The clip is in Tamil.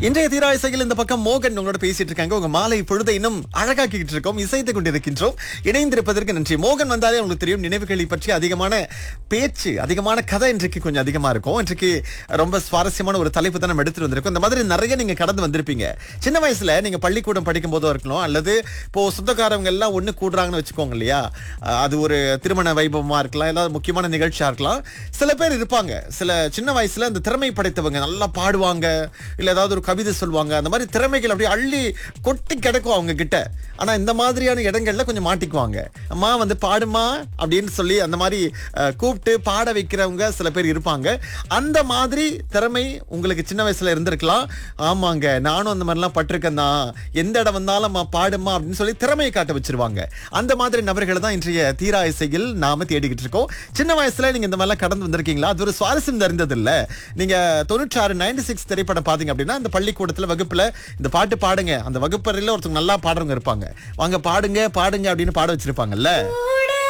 இன்றைய தீராயிசையில் இந்த பக்கம் மோகன் உங்களோட பேசிட்டு இருக்காங்க உங்க மாலை பொழுதை இன்னும் அழகாக்கிட்டு இருக்கோம் இசைத்துக் கொண்டிருக்கின்றோம் இணைந்திருப்பதற்கு நன்றி மோகன் வந்தாலே உங்களுக்கு தெரியும் நினைவுகளை பற்றி அதிகமான பேச்சு அதிகமான கதை இன்றைக்கு கொஞ்சம் அதிகமா இருக்கும் இன்றைக்கு ரொம்ப சுவாரஸ்யமான ஒரு தலைப்பு தான் நம்ம எடுத்துட்டு வந்திருக்கோம் இந்த மாதிரி நிறைய நீங்க கடந்து வந்திருப்பீங்க சின்ன வயசுல நீங்க பள்ளிக்கூடம் படிக்கும் போதோ இருக்கலாம் அல்லது இப்போ சொந்தக்காரவங்க எல்லாம் ஒண்ணு கூடுறாங்கன்னு வச்சுக்கோங்க இல்லையா அஹ் அது ஒரு திருமண வைபவமா இருக்கலாம் ஏதாவது முக்கியமான நிகழ்ச்சியா இருக்கலாம் சில பேர் இருப்பாங்க சில சின்ன வயசுல இந்த திறமை படைத்தவங்க நல்லா பாடுவாங்க இல்ல ஏதாவது ஒரு கவிதை சொல்லுவாங்க அந்த மாதிரி திறமைகள் அப்படியே அள்ளி கொட்டி கிடக்கும் அவங்க கிட்ட ஆனா இந்த மாதிரியான இடங்கள்ல கொஞ்சம் மாட்டிக்குவாங்க அம்மா வந்து பாடுமா அப்படின்னு சொல்லி அந்த மாதிரி அஹ், கூப்பிட்டு பாட வைக்கிறவங்க சில பேர் இருப்பாங்க அந்த மாதிரி திறமை உங்களுக்கு சின்ன வயசுல இருந்திருக்கலாம் ஆமாங்க நானும் அந்த மாதிரிலாம் பட்டிருக்கேன் தான் எந்த இடம் வந்தாலும் அம்மா பாடுமா அப்படின்னு சொல்லி திறமையை காட்ட வச்சிருவாங்க அந்த மாதிரி நபர்களை தான் இன்றைய தீரா இசையில் நாம தேடிக்கிட்டு இருக்கோம் சின்ன வயசுல நீங்க இந்த மாதிரிலாம் கடந்து வந்திருக்கீங்களா அது ஒரு சுவாரஸ்யம் தெரிந்தது இல்ல நீங்க தொண்ணூற்றாறு நைன்டி சிக்ஸ் திரைப்படம் பாத்தீங்க அப்படின்னா இந்த பள்ளிக்கூடத்துல வகுப்புல இந்த பாட்டு பாடுங்க அந்த வகுப்பறையில ஒருத்தவங்க நல்லா பாடுறவங்க இருப்பாங்க வாங்க பாடுங்க பாடுங்க அப்படின்னு பாட வச்சிருப்பாங்கல்ல